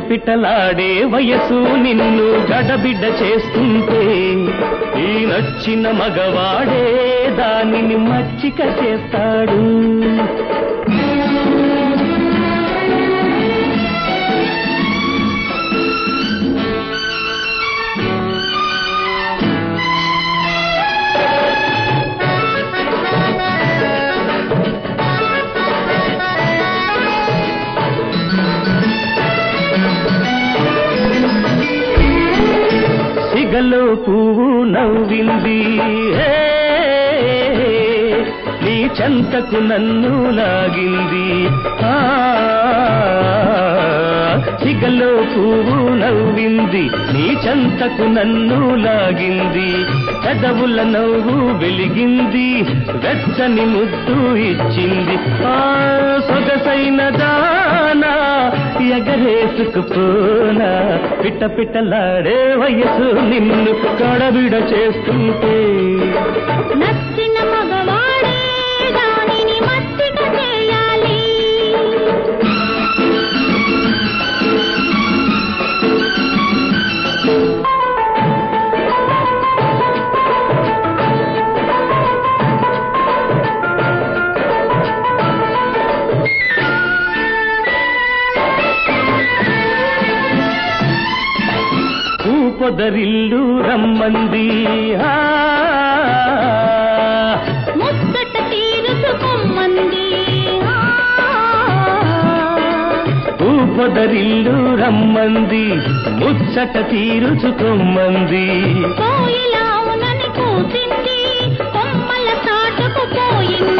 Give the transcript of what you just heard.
పిటలాడే వయసు నిన్ను గడబిడ్డ చేస్తుంటే ఈ నచ్చిన మగవాడే దానిని మచ్చిక చేస్తాడు సిగలో పువ్వు నవ్వింది ఏ, నీ చెంతకు నన్ను లాగింది ఆ, సిగలో పువ్వు నవ్వింది నీ చెంతకు నన్ను లాగింది పెదవుల నవ్వు వెలిగింది వెచ్చని ముద్దు ఇచ్చింది ఆ సొగసైన దానా ఎగరేసుకుపోనా పిట్ట పిట్టలాడే వయసు నిన్ను కడబిడ చేస్తుంటే నచ్చిన మగవాడే దానిని మచ్చిక చేయాలి పొదరిల్లు రమ్మంది ఆ, ముచ్చట తీరుచుకొమ్మంది ఆ. పొదరిల్లు రమ్మంది ముచ్చట తీరుచుకొమ్మంది కోయిలావునని కూసింది కొమ్మల చాటుకు పోయింది